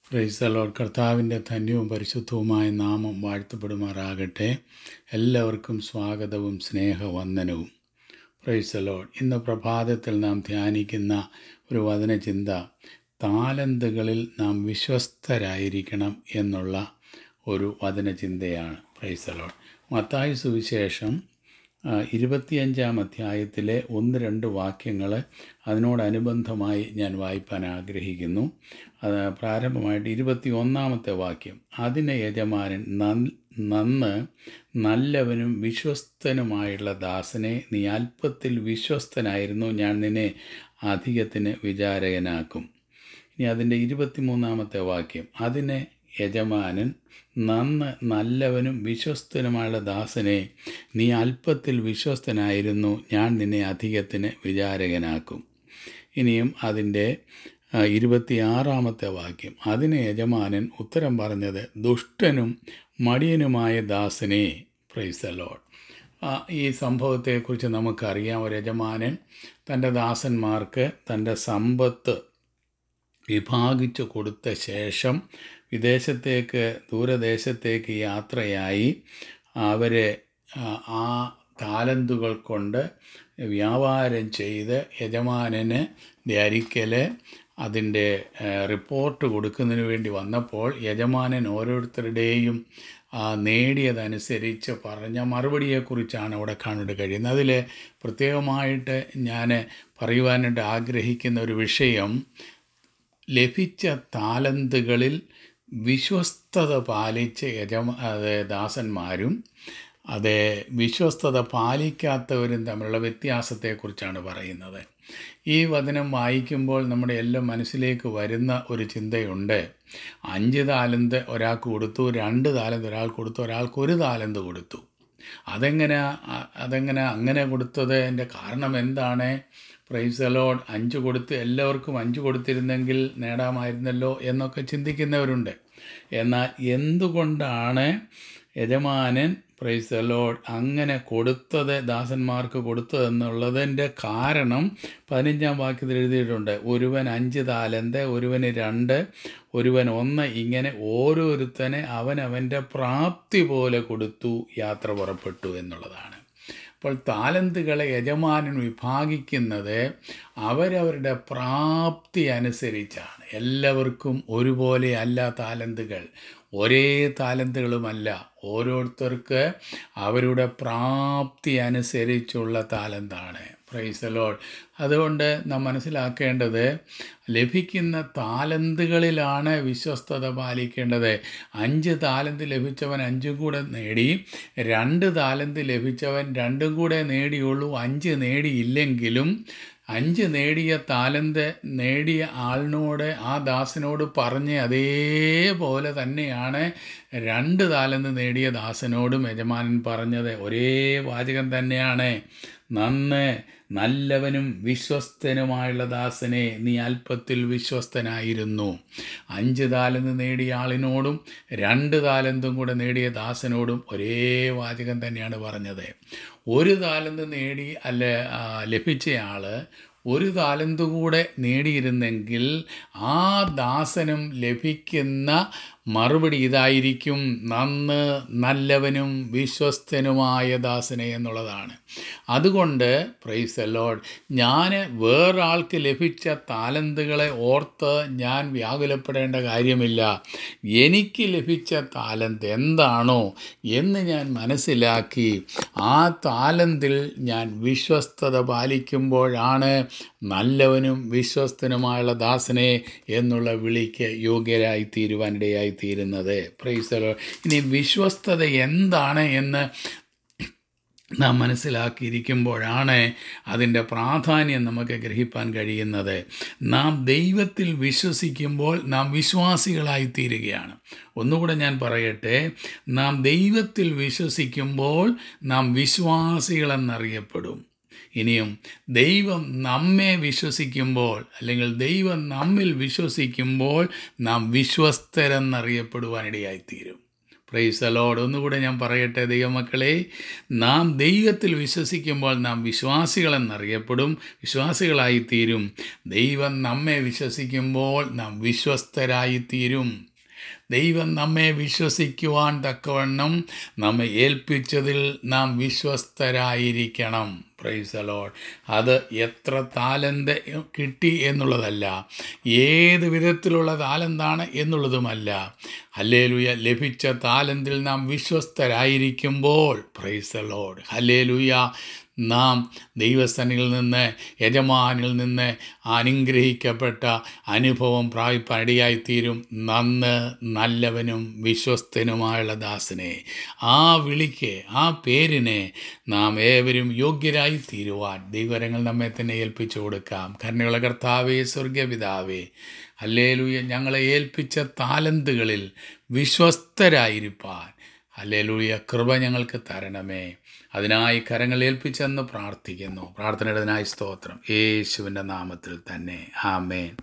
പ്രൈസലോഡ് കർത്താവിൻ്റെ ധന്യവും പരിശുദ്ധവുമായ നാമം വാഴ്ത്തപ്പെടുമാറാകട്ടെ എല്ലാവർക്കും സ്വാഗതവും സ്നേഹവന്ദനവും പ്രൈസലോഡ് ഇന്ന് പ്രഭാതത്തിൽ നാം ധ്യാനിക്കുന്ന ഒരു വചനചിന്ത താലന്തുകളിൽ നാം വിശ്വസ്തരായിരിക്കണം എന്നുള്ള ഒരു വചനചിന്തയാണ് പ്രൈസലോഡ് മത്തായി സുവിശേഷം ആ, ഇരുപത്തിയഞ്ചാം അധ്യായത്തിലെ ഒന്ന് രണ്ട് വാക്യങ്ങൾ അതിനോടനുബന്ധമായി ഞാൻ വായിപ്പാൻ ആഗ്രഹിക്കുന്നു അത് പ്രാരംഭമായിട്ട് ഇരുപത്തി ഒന്നാമത്തെ വാക്യം അതിന് യജമാനൻ നൻ- നന്ന് നല്ലവനും വിശ്വസ്തനുമായുള്ള ദാസനെ നീ അല്പത്തിൽ വിശ്വസ്തനായിരുന്നു ഞാൻ നിന്നെ അധികത്തിന് വിചാരകനാക്കും ഇനി അതിൻ്റെ ഇരുപത്തിമൂന്നാമത്തെ വാക്യം അതിന് യജമാനൻ നന്ന് നല്ലവനും വിശ്വസ്തനുമായുള്ള ദാസനെ നീ അല്പത്തിൽ വിശ്വസ്തനായിരുന്നു ഞാൻ നിന്നെ അധികത്തിന് വിചാരകനാക്കും ഇനിയും അതിൻ്റെ ആ, ഇരുപത്തിയാറാമത്തെ വാക്യം അതിന് യജമാനൻ ഉത്തരം പറഞ്ഞത് ദുഷ്ടനും മടിയനുമായ ദാസനെ പ്രൈസ് ലോഡ് ഈ സംഭവത്തെക്കുറിച്ച് നമുക്കറിയാം ഒരു യജമാനൻ തൻ്റെ ദാസന്മാർക്ക് തൻ്റെ സമ്പത്ത് വിഭാഗിച്ചു കൊടുത്ത ശേഷം വിദേശത്തേക്ക് ദൂരദേശത്തേക്ക് യാത്രയായി അവരെ ആ, ആ താലന്തുകൾ കൊണ്ട് വ്യാപാരം ചെയ്ത് യജമാനന് അരിക്കൽ അതിൻ്റെ റിപ്പോർട്ട് കൊടുക്കുന്നതിന് വേണ്ടി വന്നപ്പോൾ യജമാനൻ ഓരോരുത്തരുടെയും ആ, നേടിയതനുസരിച്ച് പറഞ്ഞ മറുപടിയെക്കുറിച്ചാണ് അവിടെ കാണാൻ കഴിയുന്നത് അതിൽ പ്രത്യേകമായിട്ട് ഞാൻ പറയുവാനായിട്ട് ആഗ്രഹിക്കുന്ന ഒരു വിഷയം ലഭിച്ച താലന്തുകളിൽ വിശ്വസ്തത പാലിച്ച യജമ അത് ദാസന്മാരും അത് വിശ്വസ്തത പാലിക്കാത്തവരും തമ്മിലുള്ള വ്യത്യാസത്തെക്കുറിച്ചാണ് പറയുന്നത് ഈ വചനം വായിക്കുമ്പോൾ നമ്മുടെ എല്ലാം മനസ്സിലേക്ക് വരുന്ന ഒരു ചിന്തയുണ്ട് അഞ്ച് താലന്ത് ഒരാൾക്ക് കൊടുത്തു രണ്ട് താലന്ത് ഒരാൾക്ക് കൊടുത്തു ഒരാൾക്ക് ഒരു താലന്ത് കൊടുത്തു അതെങ്ങനെ അതെങ്ങനെ അങ്ങനെ കൊടുത്തത് എൻ്റെ കാരണം എന്താണ് പ്രൈസ് അലോഡ് അഞ്ച് കൊടുത്ത് എല്ലാവർക്കും അഞ്ച് കൊടുത്തിരുന്നെങ്കിൽ നേടാമായിരുന്നല്ലോ എന്നൊക്കെ ചിന്തിക്കുന്നവരുണ്ട് എന്നാൽ എന്തുകൊണ്ടാണ് യജമാനൻ പ്രൈസ് അലോഡ് അങ്ങനെ കൊടുത്തത് ദാസന്മാർക്ക് കൊടുത്തതെന്നുള്ളതിൻ്റെ കാരണം പതിനഞ്ചാം വാക്യത്തിൽ എഴുതിയിട്ടുണ്ട് ഒരുവൻ അഞ്ച് താലന്ത് ഒരുവന് രണ്ട് ഒരുവൻ ഒന്ന് ഇങ്ങനെ ഓരോരുത്തനെ അവനവൻ്റെ പ്രാപ്തി പോലെ കൊടുത്തു യാത്ര പുറപ്പെട്ടു എന്നുള്ളതാണ് അപ്പോൾ താലന്തുകളെ യജമാനൻ വിഭാഗിക്കുന്നത് അവരവരുടെ പ്രാപ്തി അനുസരിച്ചാണ് എല്ലാവർക്കും ഒരുപോലെ അല്ല താലന്തുകൾ ഒരേ താലന്തുകളുമല്ല ഓരോരുത്തർക്ക് അവരുടെ പ്രാപ്തി അനുസരിച്ചുള്ള താലന്താണ് പ്രൈസ് ലോഡ് അതുകൊണ്ട് നാം മനസ്സിലാക്കേണ്ടത് ലഭിക്കുന്ന താലന്തുകളിലാണ് വിശ്വസ്തത പാലിക്കേണ്ടത് അഞ്ച് താലന്ത് ലഭിച്ചവൻ അഞ്ചും കൂടെ നേടി രണ്ട് താലന്ത് ലഭിച്ചവൻ രണ്ടും കൂടെ നേടിയുള്ളൂ അഞ്ച് നേടിയില്ലെങ്കിലും അഞ്ച് നേടിയ താലന്ത് നേടിയ ആളിനോട് ആ ദാസനോട് പറഞ്ഞ് അതേപോലെ തന്നെയാണ് രണ്ട് താലന്ത് നേടിയ ദാസനോടും യജമാനൻ പറഞ്ഞത് ഒരേ വാചകം തന്നെയാണ് നന്ന് നല്ലവനും വിശ്വസ്തനുമായുള്ള ദാസനെ നീ അല്പത്തിൽ വിശ്വസ്തനായിരുന്നു അഞ്ച് താലന്ത് നേടിയ ആളിനോടും രണ്ട് താലന്തും കൂടെ നേടിയ ദാസനോടും ഒരേ വാചകം തന്നെയാണ് പറഞ്ഞത് ഒരു താലന്ത് നേടി അല്ല ആ, ലഭിച്ചയാൾ ഒരു താലന്ത് കൂടെ നേടിയിരുന്നെങ്കിൽ ആ ദാസനും ലഭിക്കുന്ന മറുപടി ഇതായിരിക്കും നന്ന് നല്ലവനും വിശ്വസ്തനുമായ ദാസനെ എന്നുള്ളതാണ് അതുകൊണ്ട് പ്രൈസ് ലോഡ് ഞാൻ വേറൊരാൾക്ക് ലഭിച്ച താലന്തുകളെ ഓർത്ത് ഞാൻ വ്യാകുലപ്പെടേണ്ട കാര്യമില്ല എനിക്ക് ലഭിച്ച താലന്ത് എന്താണോ എന്ന് ഞാൻ മനസ്സിലാക്കി ആ താലന്തിൽ ഞാൻ വിശ്വസ്തത പാലിക്കുമ്പോഴാണ് നല്ലവനും വിശ്വസ്തനുമായുള്ള ദാസനെ എന്നുള്ള വിളിക്ക് യോഗ്യരായി തീരുവാനിടയായി തീരുന്നത് പ്രൈസലോ ഇനി വിശ്വസ്തത എന്താണ് എന്ന് നാം മനസ്സിലാക്കിയിരിക്കുമ്പോഴാണ് അതിൻ്റെ പ്രാധാന്യം നമുക്ക് ഗ്രഹിപ്പാൻ കഴിയുന്നത് നാം ദൈവത്തിൽ വിശ്വസിക്കുമ്പോൾ നാം വിശ്വാസികളായി തീരുകയാണ് ഒന്നുകൂടെ ഞാൻ പറയട്ടെ നാം ദൈവത്തിൽ വിശ്വസിക്കുമ്പോൾ നാം വിശ്വാസികളെന്നറിയപ്പെടും ഇനിയും ദൈവം നമ്മെ വിശ്വസിക്കുമ്പോൾ അല്ലെങ്കിൽ ദൈവം നമ്മിൽ വിശ്വസിക്കുമ്പോൾ നാം വിശ്വസ്തരെന്നറിയപ്പെടുവാനിടയായിത്തീരും പ്രൈസ് അലോഡ് ഒന്നുകൂടെ ഞാൻ പറയട്ടെ ദൈവമക്കളെ നാം ദൈവത്തിൽ വിശ്വസിക്കുമ്പോൾ നാം വിശ്വാസികളെന്നറിയപ്പെടും വിശ്വാസികളായിത്തീരും ദൈവം നമ്മെ വിശ്വസിക്കുമ്പോൾ നാം വിശ്വസ്തരായിത്തീരും ദൈവം നമ്മെ വിശ്വസിക്കുവാൻ തക്കവണ്ണം നമ്മെ ഏൽപ്പിച്ചതിൽ നാം വിശ്വസ്തരായിരിക്കണം പ്രൈസ് അലോഡ് അത് എത്ര താലന്ത് കിട്ടി എന്നുള്ളതല്ല ഏത് വിധത്തിലുള്ള താലന്താണ് എന്നുള്ളതുമല്ല ഹല്ലേലുയ ലഭിച്ച താലന്തിൽ നാം വിശ്വസ്തരായിരിക്കുമ്പോൾ പ്രൈസ് അലോഡ് ഹല്ലേലുയ നാം ദൈവസ്ഥനിൽ നിന്ന് യജമാനിൽ നിന്ന് അനുഗ്രഹിക്കപ്പെട്ട അനുഭവം പ്രാപിപ്പാൻ ഇടയായിത്തീരും നന്ന് നല്ലവനും വിശ്വസ്തനുമായുള്ള ദാസനെ ആ വിളിക്ക് ആ പേരിനെ നാം ഏവരും യോഗ്യരായി തീരുവാൻ ദൈവരങ്ങൾ നമ്മെ തന്നെ ഏൽപ്പിച്ചു കൊടുക്കാം കരുണയുള്ള കർത്താവേ സ്വർഗപിതാവേ അല്ലേലൂയ ഞങ്ങളെ ഏൽപ്പിച്ച താലന്തുകളിൽ വിശ്വസ്തരായിരിക്കാൻ അല്ലേലൂയ കൃപ ഞങ്ങൾക്ക് തരണമേ അതിനായി കരങ്ങൾ ഏൽപ്പിച്ചെന്ന് പ്രാർത്ഥിക്കുന്നു പ്രാർത്ഥനയുടെ അതിനായി സ്തോത്രം യേശുവിൻ്റെ നാമത്തിൽ തന്നെ ആമേൻ